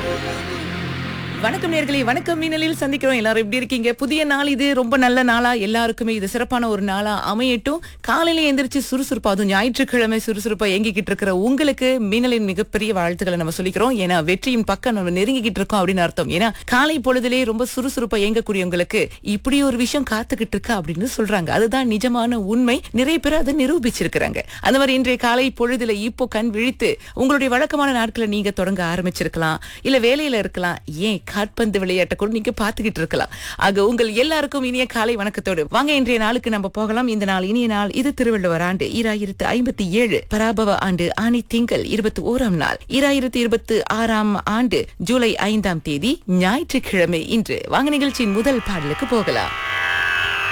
வணக்கம் நேர்களே வணக்கம் மின்னலில் சந்திக்கிறோம் எல்லாரும் எப்படி இருக்கீங்க புதிய நாள் இது ரொம்ப நல்ல நாளா எல்லாருக்குமே இது சிறப்பான ஒரு நாளா அமையட்டும் காலையில எந்திரிச்சு சுறுசுறுப்பா அதுவும் ஞாயிற்றுக்கிழமை சுறுசுறுப்பா இயங்கிக்கிட்டு இருக்கிற உங்களுக்கு மின்னலின் மிகப்பெரிய வாழ்த்துக்களை நம்ம சொல்லிக்கிறோம் ஏன்னா வெற்றியின் பக்கம் நம்ம நெருங்கிக்கிட்டு இருக்கோம் அப்படின்னு அர்த்தம் ஏன்னா காலை பொழுதிலே ரொம்ப சுறுசுறுப்பா இயங்கக்கூடியவங்களுக்கு இப்படி ஒரு விஷயம் காத்துக்கிட்டு இருக்கா அப்படின்னு சொல்றாங்க அதுதான் நிஜமான உண்மை நிறைய பேர் அதை நிரூபிச்சிருக்கிறாங்க அந்த மாதிரி இன்றைய காலை பொழுதுல இப்போ கண் விழித்து உங்களுடைய வழக்கமான நாட்களை நீங்க தொடங்க ஆரம்பிச்சிருக்கலாம் இல்ல வேலையில இருக்கலாம் ஏன் காட்பந்து விளையாட்டை கூட நீங்க பாத்துக்கிட்டு இருக்கலாம் ஆக உங்கள் எல்லாருக்கும் இனிய காலை வணக்கத்தோடு வாங்க இன்றைய நாளுக்கு நம்ம போகலாம் இந்த நாள் இனிய நாள் இது திருவள்ளுவர் ஆண்டு ஈராயிரத்து ஐம்பத்தி ஏழு பராபவ ஆண்டு ஆணி திங்கள் இருபத்தி ஓராம் நாள் ஈராயிரத்து இருபத்தி ஆறாம் ஆண்டு ஜூலை ஐந்தாம் தேதி ஞாயிற்றுக்கிழமை இன்று வாங்க நிகழ்ச்சியின் முதல் பாடலுக்கு போகலாம்